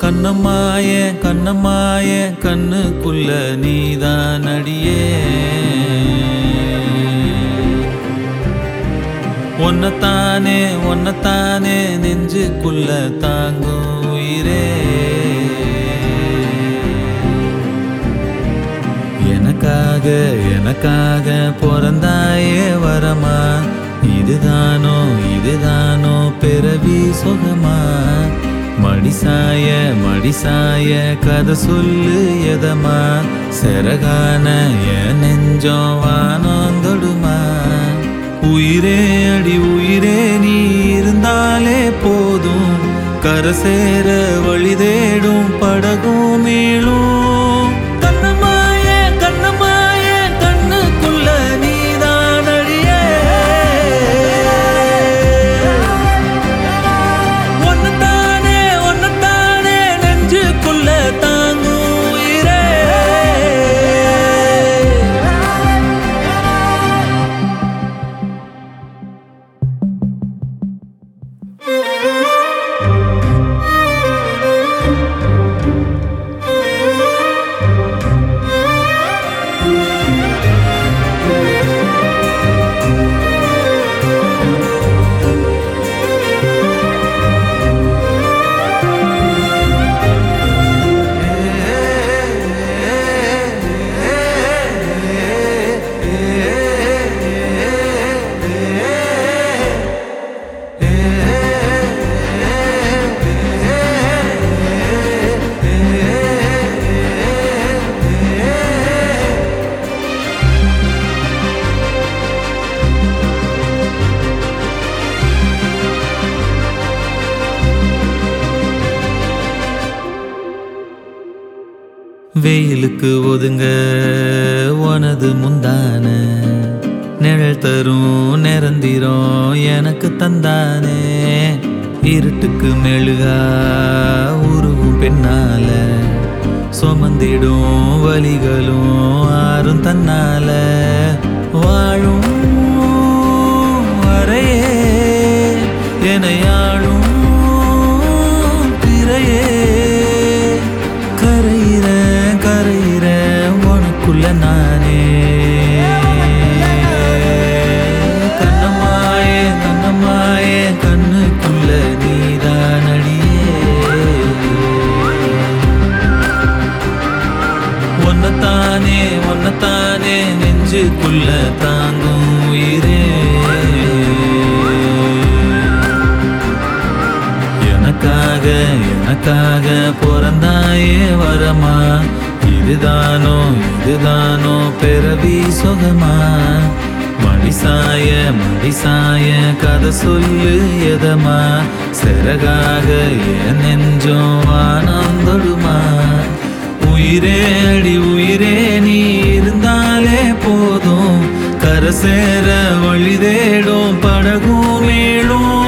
கண்ணம்மாய கண்ணம்மாய கண்ணுக்குள்ள நீதான் அடியே ஒன்னத்தானே ஒன்னத்தானே நெஞ்சுக்குள்ள தாங்கும் உயிரே எனக்காக எனக்காக பிறந்தாயே வரமா இதுதானோ இதுதானோ பிறவி சுகமா மடிசாய மடிசாய கதை சொல்லு எதமா செரகான என் நெஞ்சம் வானந்தொடுமா உயிரே அடி உயிரே நீ இருந்தாலே போதும் கரை சேர வழி தேடும் படகும் மீளும் கண்ணமாய கண்ணமாய கண்ணுக்குள்ள நீதான் அழியே ஒன்னத்தானே ஒன்னத்தானே நெஞ்சுக்குள்ள தாங்கும் உயிரே வெயிலுக்கு ஒதுங்க உனது முந்தான நிழல் தரும் நிரந்திரம் எனக்கு தந்தானே இருட்டுக்கு மெழுகா உருவும் பெண்ணால சுமந்திடும் வலிகளும் ஆறும் தன்னால வாழும் வரையே எனையாளும் திரையே கரையிற கரையிற உனக்குள்ள நானே கண்ணம்மாயே கண்ணம்மாயே கண்ணுக்குள்ள நீதான் அடியே ஒன்னத்தானே ஒன்னத்தானே நெஞ்சுக்குள்ள தாங்கும் உயிரே எனக்காக எனக்காக பிறந்தாயே வரமா இதுதானோ இதுதானோ பிறவி சுகமா மடிசாய மடிசாய கதை சொல்லு எதமா சிறகாக என் நெஞ்சம் வானந்தொடுமா உயிரே அடி உயிரே நீ இருந்தாலே போதும் கரை சேர வழி தேடும் படகும் மேலும்